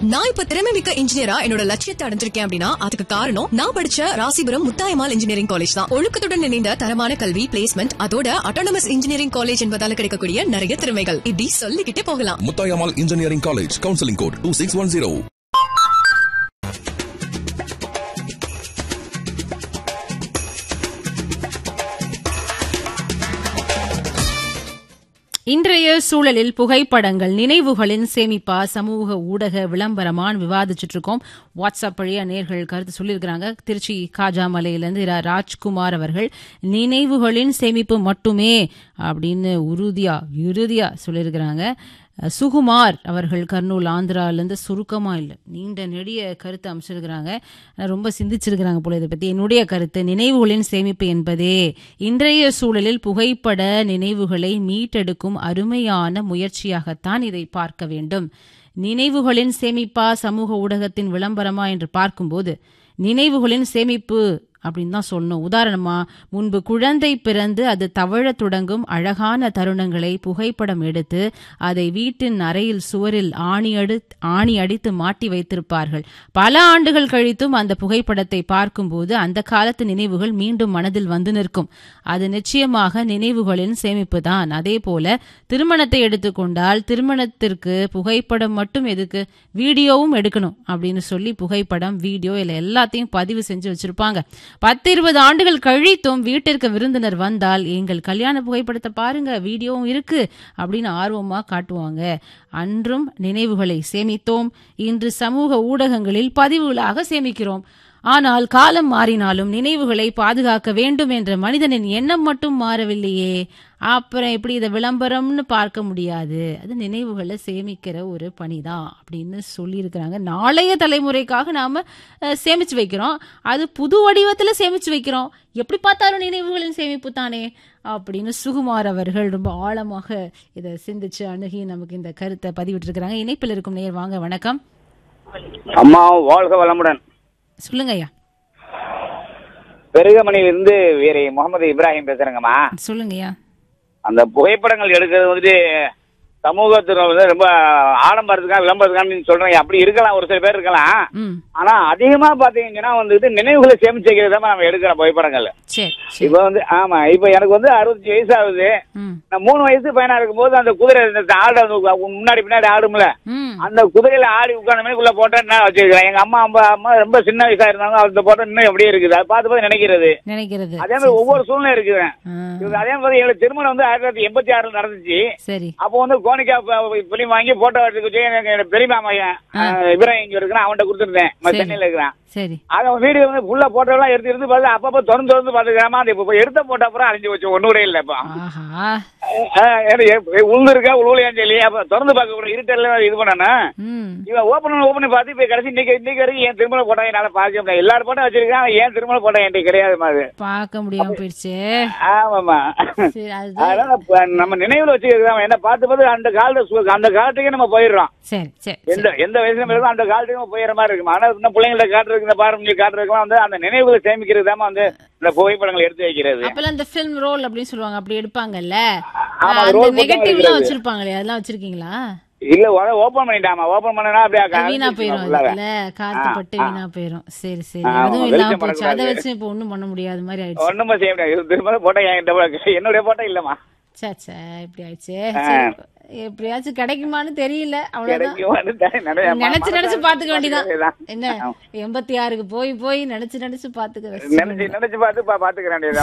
நான் இப்ப திறமை மிக்க இன்ஜினியரா என்னோட லட்சியத்தை அடைஞ்சிருக்கேன் அப்படின்னா அதுக்கு காரணம் நான் படிச்ச ராசிபுரம் முத்தாயமால் இன்ஜினியரிங் காலேஜ் தான் ஒழுக்கத்துடன் இணைந்த தரமான கல்வி பிளேஸ்மெண்ட் அதோட அட்டானமஸ் இன்ஜினியரிங் காலேஜ் என்பதால கிடைக்கக்கூடிய நிறைய திறமைகள் இப்படி சொல்லிக்கிட்டே போகலாம் Muthayammal engineering college counselling code two six one zero இன்றைய சூழலில் புகைப்படங்கள் நினைவுகளின் சேமிப்பா சமூக ஊடக விளம்பரமான் விவாதிச்சுட்டு இருக்கோம் வாட்ஸ்அப் வழியா நேர்கள் கருத்து சொல்லியிருக்கிறாங்க திருச்சி காஜாமலையிலிருந்து இரா ராஜ்குமார் அவர்கள் நினைவுகளின் சேமிப்பு மட்டுமே அப்படின்னு உறுதியா இறுதியா சொல்லியிருக்கிறாங்க சுகுமார் அவர்கள் கர்னூல் ஆந்திராவிலேருந்து சுருக்கமா இல்லை நீண்ட நெடிய கருத்து அமைச்சிருக்கிறாங்க ஆனா ரொம்ப சிந்திச்சிருக்கிறாங்க போல இதை பத்தி என்னுடைய கருத்து நினைவுகளின் சேமிப்பு என்பதே இன்றைய சூழலில் புகைப்பட நினைவுகளை மீட்டெடுக்கும் அருமையான முயற்சியாகத்தான் இதை பார்க்க வேண்டும் நினைவுகளின் சேமிப்பா சமூக ஊடகத்தின் விளம்பரமா என்று பார்க்கும்போது நினைவுகளின் சேமிப்பு அப்படின்னு தான் சொல்லணும் உதாரணமா முன்பு குழந்தை பிறந்து அது தவழத் தொடங்கும் அழகான தருணங்களை புகைப்படம் எடுத்து அதை வீட்டின் அறையில் சுவரில் ஆணி அடி ஆணி அடித்து மாட்டி வைத்திருப்பார்கள் பல ஆண்டுகள் கழித்தும் அந்த புகைப்படத்தை பார்க்கும்போது அந்த காலத்து நினைவுகள் மீண்டும் மனதில் வந்து நிற்கும் அது நிச்சயமாக நினைவுகளின் சேமிப்பு தான் அதே போல திருமணத்தை எடுத்துக்கொண்டால் திருமணத்திற்கு புகைப்படம் மட்டும் எதுக்கு வீடியோவும் எடுக்கணும் அப்படின்னு சொல்லி புகைப்படம் வீடியோ இல்லை எல்லாத்தையும் பதிவு செஞ்சு வச்சிருப்பாங்க பத்து இருபது ஆண்டுகள் கழித்தும் வீட்டிற்கு விருந்தினர் வந்தால் எங்கள் கல்யாண புகைப்படத்தை பாருங்க வீடியோவும் இருக்கு அப்படின்னு ஆர்வமா காட்டுவாங்க அன்றும் நினைவுகளை சேமித்தோம் இன்று சமூக ஊடகங்களில் பதிவுகளாக சேமிக்கிறோம் ஆனால் காலம் மாறினாலும் நினைவுகளை பாதுகாக்க வேண்டும் என்ற மனிதனின் எண்ணம் மட்டும் மாறவில்லையே அப்புறம் எப்படி இதை விளம்பரம்னு பார்க்க முடியாது அது நினைவுகளை சேமிக்கிற ஒரு பணிதான் அப்படின்னு சொல்லியிருக்கிறாங்க நாளைய தலைமுறைக்காக நாம அஹ், சேமிச்சு வைக்கிறோம் அது புது வடிவத்துல சேமிச்சு வைக்கிறோம் எப்படி பார்த்தாலும் நினைவுகளின் சேமிப்பு தானே அப்படின்னு சுகுமார் அவர்கள் ரொம்ப ஆழமாக இதை சிந்திச்சு அணுகி நமக்கு இந்த கருத்தை பதிவிட்டிருக்கிறாங்க இணைப்பில் இருக்கும் நேர் வாங்க வணக்கம் அம்மா வாழ்க வளமுடன் சொல்லுங்க ஐயா பெருகமணியிலிருந்து வீரை முகமது இப்ராஹிம் பேசுறேங்கம்மா சொல்லுங்க ஐயா அந்த புகைப்படங்கள் எடுக்கிறது வந்துட்டு சமூகத்தில் வந்து ரொம்ப ஆடம்பரத்துக்காக விளம்பரத்துக்காக நீங்க சொல்றீங்க அப்படி இருக்கலாம் ஒரு சில பேர் இருக்கலாம் ம் ஆனா அதிகமா பாத்தீங்கன்னா வந்துட்டு நினைவுகளை சேமிச்சு வைக்கிறது தான் நம்ம எடுக்கிற புகைப்படங்கள் சரி சரி இப்ப வந்து ஆமா இப்ப எனக்கு வந்து அறுபத்தஞ்சு வயசு ஆகுது ம் நான் மூணு வயசு பையனா இருக்கும்போது அந்த குதிரை இந்த ஆடு அந்த முன்னாடி பின்னாடி ஆடும்ல ம் அந்த குதிரையில ஆடி உட்கார்ந்த மாதிரி உள்ள போட்டோ நான் வச்சிருக்கிறேன் எங்க அம்மா அம்மா அம்மா ரொம்ப சின்ன வயசா இருந்தாங்க அந்த போட்டோ இன்னும் எப்படியே இருக்குது அதை பார்த்து பார்த்து நினைக்கிறது நினைக்கிறது அதே மாதிரி ஒவ்வொரு சூழ்நிலை இருக்குது ஆ, இவங்க அதே மாதிரி எங்களுக்கு திருமணம் வந்து ஆயிரத்தி தொள்ளாயிரத்தி எண்பத்தி ஆறுல நடந்துச்சு சரி அப்போ வந்து கோனிக்கா பிலிம் வாங்கி போட்டோ எடுத்து வச்சு எனக்கு எங்க பெரியமா மகன் அஹ், இப்ராஹிம் இங்க இருக்கிறான் அவன்கிட்ட கொடுத்துருந்தேன் சரி. சென்னையில இருக்கிறான் சரி அவன் வீடியோ வந்து ஃபுல்லா போட்டோ எல்லாம் எடுத்து எடுத்து பார்த்து அப்பப்போ திறந்து திறந்து பாத்துக்கிறாமா அந்த இப்ப எடுத்த போட்டோ அப்புறம் அழிஞ்சு வச்சு ஒண்ணு கூட இல்ல இப்போ ஆஹா உள்ள இருக்கா உழுவலையான்னு சொல்லி அப்ப திறந்து பார்க்க கூட இருட்டல்ல இது பண்ணனா ம் இவன் ஓபன் ஓபன் பண்ணி பார்த்து இப்ப கடைசி இன்னைக்கு இன்னைக்கு வரைக்கும் ஏன் திருமண போட்டோ என்னால பார்க்க முடியாது எல்லாரும் போட்டோ வச்சிருக்கான் ஆனா ஏன் திருமண போட்டோ என்கிட்ட கிடையாது மாதிரி பார்க்க முடியாம போயிடுச்சு ஆமாமா சரி அதுதான் அதனால இப்ப நம்ம நினைவுல வச்சுக்கிறோம் என்ன பார்த்து பார்த்து அந்த காலத்து சு- அந்த காலத்துக்கே நம்ம போயிடுறோம் சரி சரி எந்த எந்த வயசுல இருக்கோ அந்த காலத்துக்கு நம்ம போயிடுற மாதிரி இருக்கும் ஆனா இன்னும் பிள்ளைங்களை காட்டுறதுக்கு இந்த பாரம்பரிய காட்டுறதுக்குலாம் வந்து அந்த நினைவுகளை சேமிக்கிறது தான் வந்து இந்த புகைப்படங்கள் எடுத்து வைக்கிறது அப்பெல்லாம் இந்த ஃபிலிம் ரோல் அப்படின்னு சொல்லுவாங்க அப்படி எடுப்பாங்கல்ல ஆமா, அந்த roll போட்டு நெகட்டிவ்லாம் எடுக்கிறது. வச்சிருப்பாங்களே அதெல்லாம் வச்சிருக்கீங்களா இல்ல ஓபன் பண்ணிட்டாமா ஓபன் பண்ணனா அப்படியே அது வீணா போயிரும் உள்ளார. அதுல காத்து பட்டு வீணா போயிரும் சரி சரி ஆமா, அதுவும் வெளிச்சம் இல்லாம போச்சு அதை வரக்கூடாது. வச்சு இப்ப ஒண்ணும் பண்ண முடியாத மாதிரி ஆயிடுச்சு ஒண்ணுமே செய்ய முடியாது திரும்ப போட்டோ என்கிட்ட என்னுடைய போட்டோ இல்லம்மா சே சே இப்படி ஆயிடுச்சு சரி, எப்படியாச்சும் கிடைக்குமான்னு தெரியல அவ்வளவுதான் கிடைக்கும் வந்துட்டேன். நிறைய நினைச்சு நினைச்சு பாத்துக்க வேண்டியதான் இதுதான். என்ன எண்பத்தி ஆறுக்கு போய் போய் நினைச்சு நினைச்சு பாத்துக்க நினைச்சு நினைச்சு பார்த்து பா- பாத்துக்கிறேன்